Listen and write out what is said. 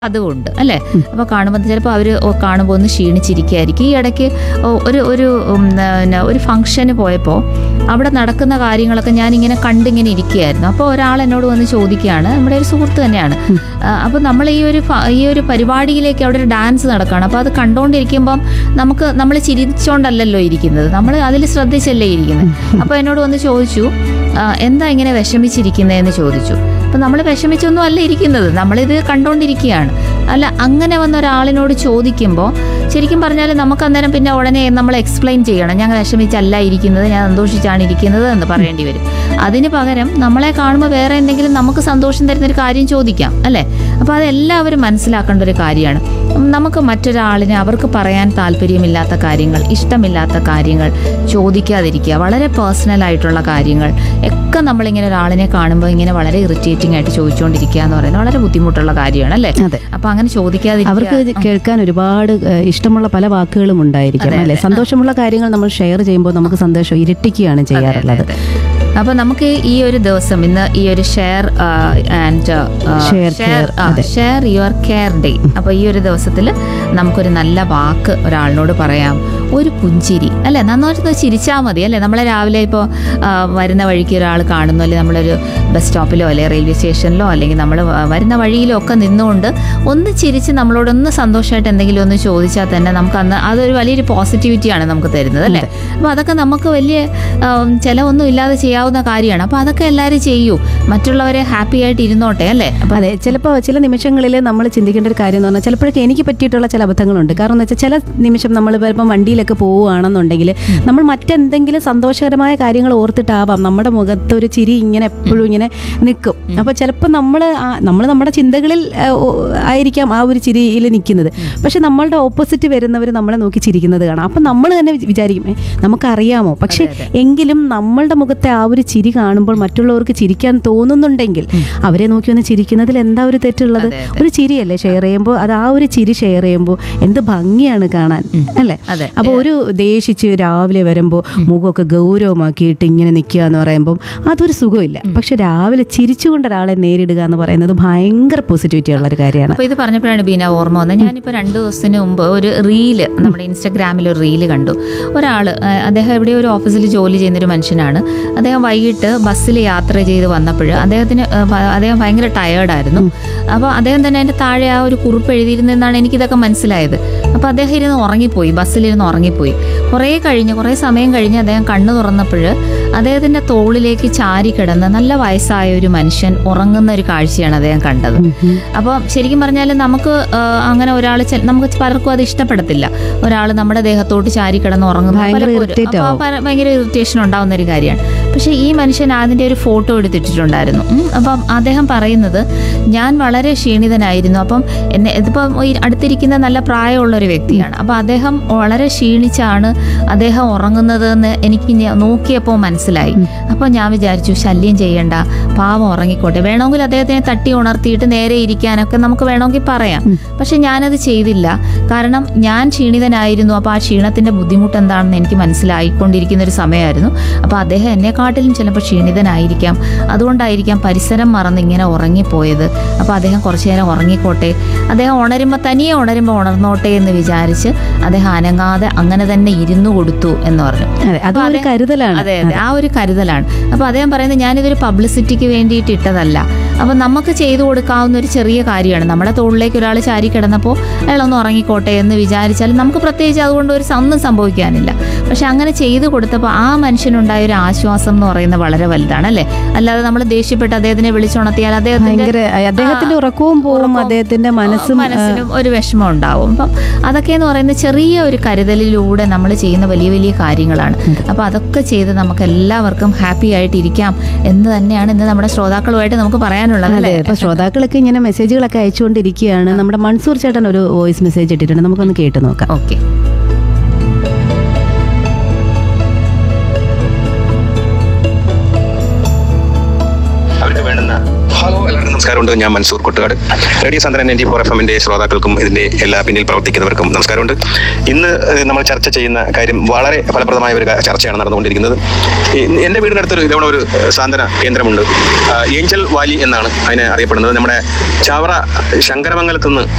അതുമുണ്ട് അല്ലേ അപ്പോൾ കാണുമ്പോൾ ചിലപ്പോൾ അവർ കാണുമ്പോൾ ഒന്ന് ക്ഷീണിച്ചിരിക്കുകയായിരിക്കും ഈ ഇടയ്ക്ക് ഒ- ഒരു ഒരു ഉം, പിന്നെ ഒരു ഫംഗ്ഷന് പോയപ്പോൾ അവിടെ നടക്കുന്ന കാര്യങ്ങളൊക്കെ ഞാനിങ്ങനെ കണ്ടിങ്ങനെ ഇരിക്കുകയായിരുന്നു അപ്പോൾ ഒരാൾ എന്നോട് വന്ന് ചോദിക്കുകയാണ് നമ്മുടെ ഒരു സുഹൃത്ത് തന്നെയാണ് അപ്പോൾ നമ്മൾ ഈ ഒരു ഫ- ഈ ഒരു പരിപാടിയിലേക്ക് അവിടെ ഒരു ഡാൻസ് നടക്കുകയാണ് അപ്പോൾ അത് കണ്ടുകൊണ്ടിരിക്കുമ്പം നമുക്ക് നമ്മൾ ചിരിച്ചോണ്ടല്ലല്ലോ ഇരിക്കുന്നത് നമ്മൾ അതിൽ ശ്രദ്ധിച്ചല്ലേ ഇരിക്കുന്നത് അപ്പോൾ എന്നോട് വന്ന് ചോദിച്ചു "ആ, എന്താ ഇങ്ങനെ വിഷമിച്ചിരിക്കുന്നതെന്ന് ചോദിച്ചു അപ്പം നമ്മൾ വിഷമിച്ചൊന്നും അല്ല ഇരിക്കുന്നത് നമ്മളിത് കണ്ടുകൊണ്ടിരിക്കുകയാണ് അല്ല അങ്ങനെ വന്ന ഒരാളിനോട് ചോദിക്കുമ്പോൾ ശരിക്കും പറഞ്ഞാൽ നമുക്ക് അന്നേരം പിന്നെ ഉടനെ നമ്മൾ എക്സ്പ്ലെയിൻ ചെയ്യണം ഞാൻ വിഷമിച്ചല്ല ഇരിക്കുന്നത് ഞാൻ സന്തോഷിച്ചാണ് ഇരിക്കുന്നത് എന്ന് പറയേണ്ടി വരും അതിന് പകരം നമ്മളെ കാണുമ്പോൾ വേറെ എന്തെങ്കിലും നമുക്ക് സന്തോഷം തരുന്ന ഒരു കാര്യം ചോദിക്കാം അല്ലേ അപ്പോൾ അതെല്ലാവരും മനസ്സിലാക്കേണ്ട ഒരു കാര്യമാണ് ഉം, നമുക്ക് മറ്റൊരാളിനെ അവർക്ക് പറയാൻ താല്പര്യമില്ലാത്ത കാര്യങ്ങൾ ഇഷ്ടമില്ലാത്ത കാര്യങ്ങൾ ചോദിക്കാതിരിക്കുക വളരെ പേഴ്സണൽ ആയിട്ടുള്ള കാര്യങ്ങൾ ഒക്കെ നമ്മളിങ്ങനെ ഒരാളിനെ കാണുമ്പോൾ ഇങ്ങനെ വളരെ ഇറിറ്റേറ്റിംഗ് ആയിട്ട് ചോദിച്ചുകൊണ്ടിരിക്കുക എന്ന് പറയുന്നത് വളരെ ബുദ്ധിമുട്ടുള്ള കാര്യമാണ് അല്ലേ അതെ അപ്പൊ അങ്ങനെ ചോദിക്കാതിരിക്കുക അവർക്ക് ഇത് കേൾക്കാൻ ഒരുപാട് ഏഹ്, ഇഷ്ടമുള്ള പല വാക്കുകളും ഉണ്ടായിരിക്കും അല്ലെ സന്തോഷമുള്ള കാര്യങ്ങൾ നമ്മൾ ഷെയർ ചെയ്യുമ്പോൾ നമുക്ക് സന്തോഷം ഇരട്ടിക്കുകയാണ് ചെയ്യാറുള്ളത് അപ്പൊ നമുക്ക് ഈ ഒരു ദിവസം ഇന്ന് ഈ ഒരു ഷെയർ ആൻഡ് Share care, അതെ. ഷെയർ യുവർ കെയർ ഡേ അപ്പൊ ഈ ഒരു ദിവസത്തിൽ നമുക്കൊരു നല്ല വാക്ക് ഒരാളിനോട് പറയാം ഒരു പുഞ്ചിരി അല്ലെ നന്നായിട്ട് ചിരിച്ചാൽ മതി അല്ലെ നമ്മളെ രാവിലെ ഇപ്പോൾ വരുന്ന വഴിക്ക് ഒരാൾ കാണുന്നു അല്ലെങ്കിൽ നമ്മളൊരു ബസ് സ്റ്റോപ്പിലോ അല്ലെങ്കിൽ റെയിൽവേ സ്റ്റേഷനിലോ അല്ലെങ്കിൽ നമ്മൾ വരുന്ന വഴിയിലോ ഒക്കെ നിന്നുകൊണ്ട് ഒന്ന് ചിരിച്ച് നമ്മളോടൊന്ന് സന്തോഷമായിട്ട് എന്തെങ്കിലും ഒന്ന് ചോദിച്ചാൽ തന്നെ നമുക്ക് അന്ന് അതൊരു വലിയൊരു പോസിറ്റിവിറ്റിയാണ് നമുക്ക് തരുന്നത് അല്ലേ അപ്പോൾ അതൊക്കെ നമുക്ക് വലിയ ആം, ചെലവൊന്നും ഇല്ലാതെ ചെയ്യാവുന്ന കാര്യമാണ് അപ്പോൾ അതൊക്കെ എല്ലാവരും ചെയ്യൂ മറ്റുള്ളവരെ ഹാപ്പി ആയിട്ട് ഇരുന്നോട്ടെ അല്ലേ അപ്പൊ അതെ ചിലപ്പോൾ ചില നിമിഷങ്ങളിൽ നമ്മൾ ചിന്തിക്കേണ്ട ഒരു കാര്യം എന്ന് പറഞ്ഞാൽ ചിലപ്പോഴൊക്കെ എനിക്ക് പറ്റിയിട്ടുള്ള ചില അബദ്ധങ്ങളുണ്ട് കാരണം എന്ന് വെച്ചാൽ ചില നിമിഷം നമ്മൾ ഇപ്പം വണ്ടിയിലൊക്കെ പോവുകയാണെന്നുണ്ടെങ്കിൽ നമ്മൾ മറ്റെന്തെങ്കിലും സന്തോഷകരമായ കാര്യങ്ങൾ ഓർത്തിട്ടാവാം നമ്മുടെ മുഖത്ത് ഒരു ചിരി ഇങ്ങനെ എപ്പോഴും ഇങ്ങനെ നിൽക്കും അപ്പോൾ ചിലപ്പോൾ നമ്മൾ നമ്മൾ നമ്മുടെ ചിന്തകളിൽ ആ, ഓ, ആയിരിക്കാം ആ ഒരു ചിരിയിൽ നിൽക്കുന്നത് പക്ഷെ നമ്മളുടെ ഓപ്പോസിറ്റ് വരുന്നവർ നമ്മളെ നോക്കി ചിരിക്കുന്നത് കാണാം അപ്പം നമ്മൾ തന്നെ വിച- വിചാരിക്കും "ഏ, നമുക്കറിയാമോ പക്ഷെ എങ്കിലും നമ്മളുടെ മുഖത്തെ ആ ഒരു ചിരി കാണുമ്പോൾ മറ്റുള്ളവർക്ക് ചിരിക്കാൻ തോന്നുന്നുണ്ടെങ്കിൽ അവരെ നോക്കി ഒന്ന് ചിരിക്കുന്നതിൽ എന്താ ഒരു തെറ്റുള്ളത് ഒരു ചിരിയല്ലേ ഷെയർ ചെയ്യുമ്പോൾ അത് ആ ഒരു ചിരി ഷെയർ ചെയ്യുമ്പോൾ എന്ത് ഭംഗിയാണ് കാണാൻ അല്ലേ അതെ. അപ്പോൾ ഒരു ദേഷിച്ച് രാവിലെ വരുമ്പോൾ മുഖമൊക്കെ ഗൗരവമാക്കിയിട്ട് ഇങ്ങനെ നിൽക്കുക എന്ന് പറയുമ്പോൾ അതൊരു സുഖമില്ല പക്ഷെ രാവിലെ ചിരിച്ചുകൊണ്ട് ഒരാളെ നേരിടുക എന്ന് പറയുന്നത് ഭയങ്കര പോസിറ്റിവിറ്റി ഉള്ള ഒരു കാര്യമാണ് അപ്പോൾ ഇത് പറഞ്ഞപ്പോഴാണ് ബീന ഓർമ്മ വന്നത് ഞാനിപ്പോൾ രണ്ട് ദിവസത്തിന് മുമ്പ് ഒരു റീല് നമ്മുടെ ഇൻസ്റ്റഗ്രാമിൽ ഒരു റീല് കണ്ടു ഒരാൾ അദ്ദേഹം എവിടെയോ ഒരു ഓഫീസിൽ ജോലി ചെയ്യുന്നൊരു മനുഷ്യനാണ് അദ്ദേഹം വൈകിട്ട് ബസ്സിൽ യാത്ര ചെയ്ത് വന്നപ്പോൾ അദ്ദേഹത്തിന് ആ, ഭ- അദ്ദേഹം ഭയങ്കര ടയേർഡായിരുന്നു അപ്പോൾ അദ്ദേഹം തന്നെ അതിൻ്റെ താഴെ ആ ഒരു കുറിപ്പ് എഴുതിയിരുന്നെന്നാണ് എനിക്കിതൊക്കെ മനസ്സിലായത് അപ്പോൾ അദ്ദേഹം ഇരുന്ന് ഉറങ്ങിപ്പോയി ബസ്സിലിരുന്ന് ഉറങ്ങിപ്പോയി കുറേ കഴിഞ്ഞ് കുറേ സമയം കഴിഞ്ഞ് അദ്ദേഹം കണ്ണു തുറന്നപ്പോൾ അദ്ദേഹത്തിൻ്റെ തോളിലേക്ക് ചാരി കിടന്ന് നല്ല വയസ്സായ ഒരു മനുഷ്യൻ ഉറങ്ങുന്ന ഒരു കാഴ്ചയാണ് അദ്ദേഹം കണ്ടത് അപ്പോൾ ശരിക്കും പറഞ്ഞാൽ നമുക്ക് ആ, അങ്ങനെ ഒരാൾ നമുക്ക് പലർക്കും അത് ഇഷ്ടപ്പെടത്തില്ല ഒരാൾ നമ്മുടെ ദേഹത്തോട്ട് ചാരി കിടന്ന് ഉറങ്ങുമ്പോൾ ഭയങ്കര പലപ്പോഴും- irritate അപ്പോൾ പല- ഭയങ്കര ഇറിറ്റേഷൻ ഉണ്ടാവുന്ന ഒരു കാര്യമാണ് പക്ഷേ ഈ മനുഷ്യൻ അതിൻ്റെ ഒരു ഫോട്ടോ എടുത്തിട്ടുണ്ടായിരുന്നു ഉം. അപ്പം അദ്ദേഹം പറയുന്നത് ഞാൻ വളരെ ക്ഷീണിതനായിരുന്നു അപ്പം എന്നെ ഇതിപ്പം ഈ അടുത്തിരിക്കുന്ന നല്ല പ്രായമുള്ള ഒരു വ്യക്തിയാണ് അപ്പം അദ്ദേഹം വളരെ ക്ഷീണിച്ചാണ് അദ്ദേഹം ഉറങ്ങുന്നത് എന്ന് എനിക്ക് ഞ- നോക്കിയപ്പോൾ മനസ്സിലായി അപ്പോൾ ഞാൻ വിചാരിച്ചു ശല്യം ചെയ്യണ്ട പാവം ഉറങ്ങിക്കോട്ടെ വേണമെങ്കിൽ അദ്ദേഹത്തിനെ തട്ടി ഉണർത്തിയിട്ട് നേരെ ഇരിക്കാനൊക്കെ നമുക്ക് വേണമെങ്കിൽ പറയാം പക്ഷെ ഞാനത് ചെയ്തില്ല കാരണം ഞാൻ ക്ഷീണിതനായിരുന്നു അപ്പോൾ ആ ക്ഷീണത്തിന്റെ ബുദ്ധിമുട്ട് എന്താണെന്ന് എനിക്ക് മനസ്സിലായിക്കൊണ്ടിരിക്കുന്ന ഒരു സമയമായിരുന്നു അപ്പോൾ അദ്ദേഹം എന്നെക്കാട്ടിലും ചിലപ്പോൾ ക്ഷീണിതനായിരിക്കാം അതുകൊണ്ടായിരിക്കാം പരിസരം മറന്ന് ഇങ്ങനെ ഉറങ്ങിപ്പോയത് അപ്പോൾ അദ്ദേഹം കുറച്ചു നേരം ഉറങ്ങിക്കോട്ടെ അദ്ദേഹം ഉണരുമ്പോൾ തനിയെ ഉണരുമ്പോൾ ഉണർന്നോട്ടെ എന്ന് വിചാരിച്ച് അദ്ദേഹം അനങ്ങാതെ അങ്ങനെ തന്നെ ഇരുന്നു കൊടുത്തു എന്ന് പറഞ്ഞു അതെ അതും ഒരു കരുതലാണ് അതെ അതെ ആ ഒരു കരുതലാണ് അപ്പോൾ അദ്ദേഹം പറയുന്നത് ഞാനിതൊരു പബ്ലിസിറ്റിക്ക് വേണ്ടിയിട്ട് ഇട്ടതല്ല അപ്പോൾ നമുക്ക് ചെയ്തു കൊടുക്കാവുന്ന ഒരു ചെറിയ കാര്യമാണ് നമ്മുടെ തോളിലേക്ക് ഒരാൾ ചാരി കിടന്നപ്പോൾ അയാളൊന്ന് ഉറങ്ങിക്കോട്ടെ എന്ന് വിചാരിച്ചാൽ നമുക്ക് പ്രത്യേകിച്ച് അതുകൊണ്ട് ഒരു ഒന്നും സംഭവിക്കാനില്ല പക്ഷെ അങ്ങനെ ചെയ്തു കൊടുത്തപ്പോൾ ആ മനുഷ്യനുണ്ടായ ഒരു ആശ്വാസം എന്ന് പറയുന്നത് വളരെ വലുതാണ് അല്ലേ അല്ലാതെ നമ്മൾ ദേഷ്യപ്പെട്ട് അദ്ദേഹത്തിനെ വിളിച്ചുണർത്തിയാൽ അദ്ദേഹത്തിന്റെ ഭയങ്കര അദ്ദേഹത്തിന്റെ ഉറക്കവും പോവും അദ്ദേഹത്തിന്റെ മനസ്സും മനസ്സിനും ഒരു വിഷമം ഉണ്ടാവും അപ്പം അതൊക്കെ എന്ന് പറയുന്നത് ചെറിയ ഒരു കരുതലിലൂടെ നമ്മൾ ചെയ്യുന്ന വലിയ വലിയ കാര്യങ്ങളാണ് അപ്പോൾ അതൊക്കെ ചെയ്ത് നമുക്ക് എല്ലാവർക്കും ഹാപ്പി ആയിട്ട് ഇരിക്കാം എന്ന് തന്നെയാണ് ഇന്ന് നമ്മുടെ ശ്രോതാക്കളുമായിട്ട് നമുക്ക് പറയാനുള്ളത് അതെ അല്ലേ ഇപ്പൊ ശ്രോതാക്കളൊക്കെ ഇങ്ങനെ മെസ്സേജുകളൊക്കെ അയച്ചുകൊണ്ടിരിക്കുകയാണ് നമ്മുടെ മൻസൂർ ചേട്ടൻ ഒരു വോയിസ് മെസ്സേജ് ഇട്ടിട്ടുണ്ട് നമുക്കൊന്ന് കേട്ട് നോക്കാം ഓക്കെ അവർക്ക് വേണ്ടുന്ന ഹലോ എല്ലാവർക്കും നമസ്കാരമുണ്ട് ഞാൻ മൻസൂർ കൊട്ടുകാട് റേഡിയോ സന്ദ്രൻ എൻ ഫോർ എഫ് എമ്മിന്റെ ശ്രോതാക്കൾക്കും ഇതിന്റെ എല്ലാ പിന്നിൽ പ്രവർത്തിക്കുന്നവർക്കും നമസ്കാരമുണ്ട് ഇന്ന് ഏഹ്, നമ്മൾ ചർച്ച ചെയ്യുന്ന കാര്യം വളരെ ഫലപ്രദമായ ഒരു ക- ചർച്ചയാണ് നടന്നുകൊണ്ടിരിക്കുന്നത് ഈ എന്റെ വീടിനടുത്തൊരു ഇതവണ ഒരു ഏഹ്, സാന്ത്വന കേന്ദ്രമുണ്ട് ആ, ഏഞ്ചൽ വാലി എന്നാണ് അതിനെ അറിയപ്പെടുന്നത് നമ്മുടെ ചാവറ ശങ്കരമംഗലത്ത് നിന്ന്